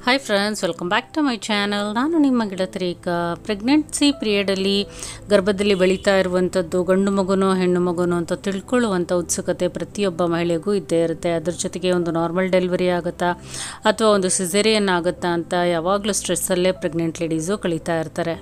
hi friends welcome back to my channel ನಾನು ನಿಮ್ಮ ಗೆಳತರೀಕ pregnancy ಪೀರಿಯಡಲ್ಲಿ ಗರ್ಭದಲ್ಲಿ ಬೆಳೀತಾ ಇರುವಂಥದ್ದು ಗಂಡು ಮಗುನೋ ಹೆಣ್ಣು ಮಗುನೋ ಅಂತ ತಿಳ್ಕೊಳ್ಳುವಂಥ ಉತ್ಸುಕತೆ ಪ್ರತಿಯೊಬ್ಬ ಮಹಿಳೆಗೂ ಇದ್ದೇ ಇರುತ್ತೆ ಅದ್ರ ಜೊತೆಗೆ ಒಂದು ನಾರ್ಮಲ್ ಡೆಲಿವರಿ ಆಗುತ್ತಾ ಅಥವಾ ಒಂದು ಸಿಸೇರಿಯನ್ ಆಗುತ್ತಾ ಅಂತ ಯಾವಾಗಲೂ ಸ್ಟ್ರೆಸ್ಸಲ್ಲೇ ಪ್ರೆಗ್ನೆಂಟ್ ಲೇಡೀಸು ಕಳೀತಾ ಇರ್ತಾರೆ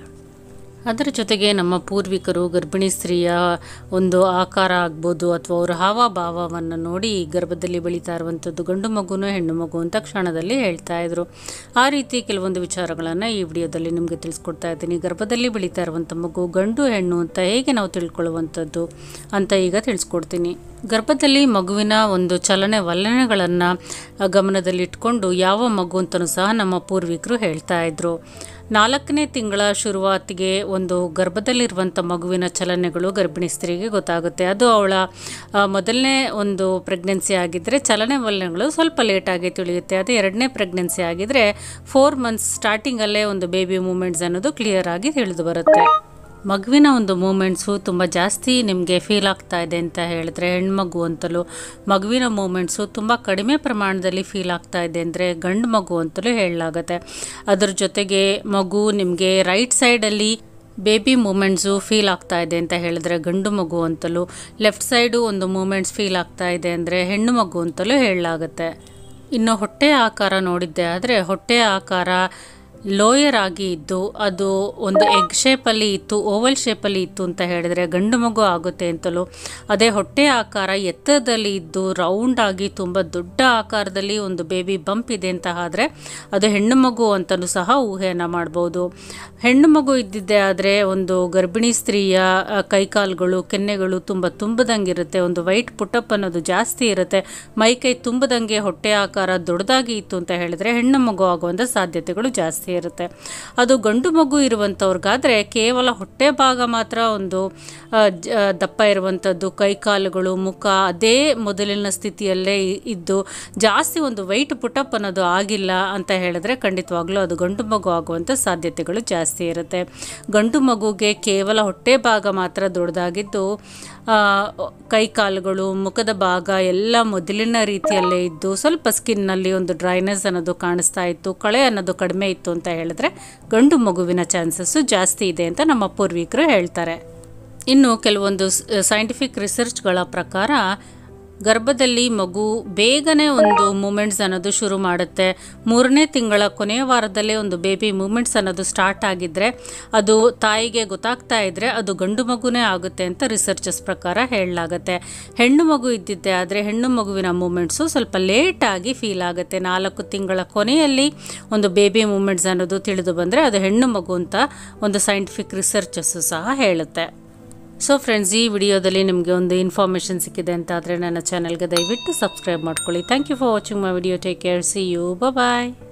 ಅದರ ಜೊತೆಗೆ ನಮ್ಮ ಪೂರ್ವಿಕರು ಗರ್ಭಿಣಿ ಸ್ತ್ರೀಯ ಒಂದು ಆಕಾರ ಆಗ್ಬೋದು ಅಥವಾ ಅವರ ಹಾವಭಾವವನ್ನು ನೋಡಿ ಗರ್ಭದಲ್ಲಿ ಬೆಳೀತಾ ಇರುವಂಥದ್ದು ಗಂಡು ಮಗುನೋ ಹೆಣ್ಣು ಮಗು ಅಂತ ಕ್ಷಣದಲ್ಲಿ ಹೇಳ್ತಾ ಇದ್ರು ಆ ರೀತಿ ಕೆಲವೊಂದು ವಿಚಾರಗಳನ್ನು ಈ ವಿಡಿಯೋದಲ್ಲಿ ನಿಮಗೆ ತಿಳಿಸ್ಕೊಡ್ತಾ ಇದ್ದೀನಿ ಗರ್ಭದಲ್ಲಿ ಬೆಳೀತಾ ಇರುವಂಥ ಮಗು ಗಂಡು ಹೆಣ್ಣು ಅಂತ ಹೇಗೆ ನಾವು ತಿಳ್ಕೊಳ್ಳುವಂಥದ್ದು ಅಂತ ಈಗ ತಿಳಿಸ್ಕೊಡ್ತೀನಿ ಗರ್ಭದಲ್ಲಿ ಮಗುವಿನ ಒಂದು ಚಲನೆ ವಲನೆಗಳನ್ನು ಗಮನದಲ್ಲಿಟ್ಕೊಂಡು ಯಾವ ಮಗು ಅಂತಲೂ ಸಹ ನಮ್ಮ ಪೂರ್ವಿಕರು ಹೇಳ್ತಾ ಇದ್ರು ನಾಲ್ಕನೇ ತಿಂಗಳ ಶುರುವಾತಿಗೆ ಒಂದು ಗರ್ಭದಲ್ಲಿರುವಂಥ ಮಗುವಿನ ಚಲನೆಗಳು ಗರ್ಭಿಣಿ ಸ್ತ್ರೀಗೆ ಗೊತ್ತಾಗುತ್ತೆ ಅದು ಅವಳ ಆ, ಮೊದಲನೇ ಒಂದು ಪ್ರೆಗ್ನೆನ್ಸಿ ಆಗಿದ್ದರೆ ಚಲನೆ ವಲನೆಗಳು ಸ್ವಲ್ಪ ಲೇಟಾಗಿ ತಿಳಿಯುತ್ತೆ ಅದೇ ಎರಡನೇ ಪ್ರೆಗ್ನೆನ್ಸಿ ಆಗಿದ್ದರೆ ಫೋರ್ ಮಂತ್ಸ್ ಸ್ಟಾರ್ಟಿಂಗಲ್ಲೇ ಒಂದು ಬೇಬಿ ಮೂಮೆಂಟ್ಸ್ ಅನ್ನೋದು ಕ್ಲಿಯರ್ ಆಗಿ ತಿಳಿದು ಬರುತ್ತೆ ಮಗುವಿನ ಒಂದು ಮೂಮೆಂಟ್ಸು ತುಂಬ ಜಾಸ್ತಿ ನಿಮಗೆ ಫೀಲ್ ಆಗ್ತಾ ಇದೆ ಅಂತ ಹೇಳಿದ್ರೆ ಹೆಣ್ಮಗು ಅಂತಲೂ ಮಗುವಿನ ಮೂಮೆಂಟ್ಸು ತುಂಬ ಕಡಿಮೆ ಪ್ರಮಾಣದಲ್ಲಿ ಫೀಲ್ ಆಗ್ತಾ ಇದೆ ಅಂದರೆ ಗಂಡು ಮಗು ಅಂತಲೂ ಹೇಳಲಾಗತ್ತೆ ಅದ್ರ ಜೊತೆಗೆ ಮಗು ನಿಮಗೆ ರೈಟ್ ಸೈಡಲ್ಲಿ ಬೇಬಿ ಮೂಮೆಂಟ್ಸು ಫೀಲ್ ಆಗ್ತಾ ಇದೆ ಅಂತ ಹೇಳಿದ್ರೆ ಗಂಡು ಮಗು ಅಂತಲೂ ಲೆಫ್ಟ್ ಸೈಡು ಒಂದು ಮೂಮೆಂಟ್ಸ್ ಫೀಲ್ ಆಗ್ತಾ ಇದೆ ಅಂದರೆ ಹೆಣ್ಣು ಮಗು ಅಂತಲೂ ಹೇಳಲಾಗತ್ತೆ ಇನ್ನು ಹೊಟ್ಟೆ ಆಕಾರ ನೋಡಿದ್ದೆ ಆದರೆ ಹೊಟ್ಟೆ ಆಕಾರ ಲೋಯರ್ ಆಗಿ ಇದ್ದು ಅದು ಒಂದು ಎಗ್ ಶೇಪಲ್ಲಿ ಇತ್ತು ಓವಲ್ ಶೇಪಲ್ಲಿ ಇತ್ತು ಅಂತ ಹೇಳಿದರೆ ಗಂಡು ಮಗು ಆಗುತ್ತೆ ಅಂತಲೂ ಅದೇ ಹೊಟ್ಟೆ ಆಕಾರ ಎತ್ತರದಲ್ಲಿ ಇದ್ದು ರೌಂಡ್ ಆಗಿ ತುಂಬ ದೊಡ್ಡ ಆಕಾರದಲ್ಲಿ ಒಂದು ಬೇಬಿ ಬಂಪ್ ಇದೆ ಅಂತ ಆದರೆ ಅದು ಹೆಣ್ಣು ಮಗು ಅಂತಲೂ ಸಹ ಊಹೆಯನ್ನು ಮಾಡ್ಬೋದು ಹೆಣ್ಣು ಮಗು ಇದ್ದಿದ್ದೆ ಆದರೆ ಒಂದು ಗರ್ಭಿಣಿ ಸ್ತ್ರೀಯ ಆ, ಕೈಕಾಲುಗಳು ಕೆನ್ನೆಗಳು ತುಂಬ ತುಂಬದಂಗಿರುತ್ತೆ ಒಂದು ವೈಟ್ ಪುಟಪ್ ಅನ್ನೋದು ಜಾಸ್ತಿ ಇರುತ್ತೆ ಮೈಕೈ ತುಂಬದಂಗೆ ಹೊಟ್ಟೆ ಆಕಾರ ದೊಡ್ಡದಾಗಿ ಇತ್ತು ಅಂತ ಹೇಳಿದ್ರೆ ಹೆಣ್ಣು ಮಗು ಆಗುವಂಥ ಸಾಧ್ಯತೆಗಳು ಜಾಸ್ತಿ ಇರುತ್ತೆ ಅದು ಗಂಡು ಮಗು ಇರುವಂಥವ್ರಿಗಾದರೆ ಕೇವಲ ಹೊಟ್ಟೆ ಭಾಗ ಮಾತ್ರ ಒಂದು ಆ, ಜ- ಆ, ದಪ್ಪ ಇರುವಂಥದ್ದು ಕೈಕಾಲುಗಳು ಮುಖ ಅದೇ ಮೊದಲಿನ ಸ್ಥಿತಿಯಲ್ಲೇ ಇ- ಇದ್ದು ಜಾಸ್ತಿ ಒಂದು ವೈಟ್ ಪುಟಪ್ ಅನ್ನೋದು ಆಗಿಲ್ಲ ಅಂತ ಹೇಳಿದ್ರೆ ಖಂಡಿತವಾಗ್ಲೂ ಅದು ಗಂಡು ಮಗು ಆಗುವಂಥ ಸಾಧ್ಯತೆಗಳು ಜಾಸ್ತಿ ಇರುತ್ತೆ ಗಂಡು ಮಗುಗೆ ಕೇವಲ ಹೊಟ್ಟೆ ಭಾಗ ಮಾತ್ರ ದೊಡ್ಡದಾಗಿದ್ದು ಆ, ಕೈಕಾಲುಗಳು ಮುಖದ ಭಾಗ ಎಲ್ಲ ಮೊದಲಿನ ರೀತಿಯಲ್ಲೇ ಇದ್ದು ಸ್ವಲ್ಪ ಸ್ಕಿನ್ನಲ್ಲಿ ಒಂದು ಡ್ರೈನೆಸ್ ಅನ್ನೋದು ಕಾಣಿಸ್ತಾ ಇತ್ತು ಕಳೆ ಅನ್ನೋದು ಕಡಿಮೆ ಇತ್ತು ಅಂತ ಹೇಳಿದ್ರೆ ಗಂಡು ಮಗುವಿನ ಚಾನ್ಸಸ್ಸು ಜಾಸ್ತಿ ಇದೆ ಅಂತ ನಮ್ಮ ಪೂರ್ವಿಕರು ಹೇಳ್ತಾರೆ ಇನ್ನು ಕೆಲವೊಂದು ಸೈಂಟಿಫಿಕ್ ರಿಸರ್ಚ್ಗಳ ಪ್ರಕಾರ ಗರ್ಭದಲ್ಲಿ ಮಗು ಬೇಗನೆ ಒಂದು ಮೂಮೆಂಟ್ಸ್ ಅನ್ನೋದು ಶುರು ಮಾಡುತ್ತೆ ಮೂರನೇ ತಿಂಗಳ ಕೊನೆಯ ವಾರದಲ್ಲೇ ಒಂದು ಬೇಬಿ ಮೂಮೆಂಟ್ಸ್ ಅನ್ನೋದು ಸ್ಟಾರ್ಟ್ ಆಗಿದ್ದರೆ ಅದು ತಾಯಿಗೆ ಗೊತ್ತಾಗ್ತಾ ಇದ್ದರೆ ಅದು ಗಂಡು ಮಗುನೇ ಆಗುತ್ತೆ ಅಂತ ರಿಸರ್ಚಸ್ ಪ್ರಕಾರ ಹೇಳಲಾಗತ್ತೆ ಹೆಣ್ಣು ಮಗು ಇದ್ದಿದ್ದೆ ಆದರೆ ಹೆಣ್ಣು ಮಗುವಿನ ಮೂಮೆಂಟ್ಸು ಸ್ವಲ್ಪ ಲೇಟಾಗಿ ಫೀಲ್ ಆಗುತ್ತೆ ನಾಲ್ಕು ತಿಂಗಳ ಕೊನೆಯಲ್ಲಿ ಒಂದು ಬೇಬಿ ಮೂಮೆಂಟ್ಸ್ ಅನ್ನೋದು ತಿಳಿದು ಬಂದರೆ ಅದು ಹೆಣ್ಣು ಮಗು ಅಂತ ಒಂದು ಸೈಂಟಿಫಿಕ್ ರಿಸರ್ಚಸ್ಸು ಸಹ ಹೇಳುತ್ತೆ ಸೊ ಫ್ರೆಂಡ್ಸ್ ಈ ವಿಡಿಯೋದಲ್ಲಿ ನಿಮಗೆ ಒಂದು ಇನ್ಫಾರ್ಮೇಷನ್ ಸಿಕ್ಕಿದೆ ಅಂತ ಆದರೆ ನನ್ನ ಚಾನಲ್ಗೆ ದಯವಿಟ್ಟು ಸಬ್ಸ್ಕ್ರೈಬ್ ಮಾಡ್ಕೊಳ್ಳಿ thank you for watching my video take care see you bye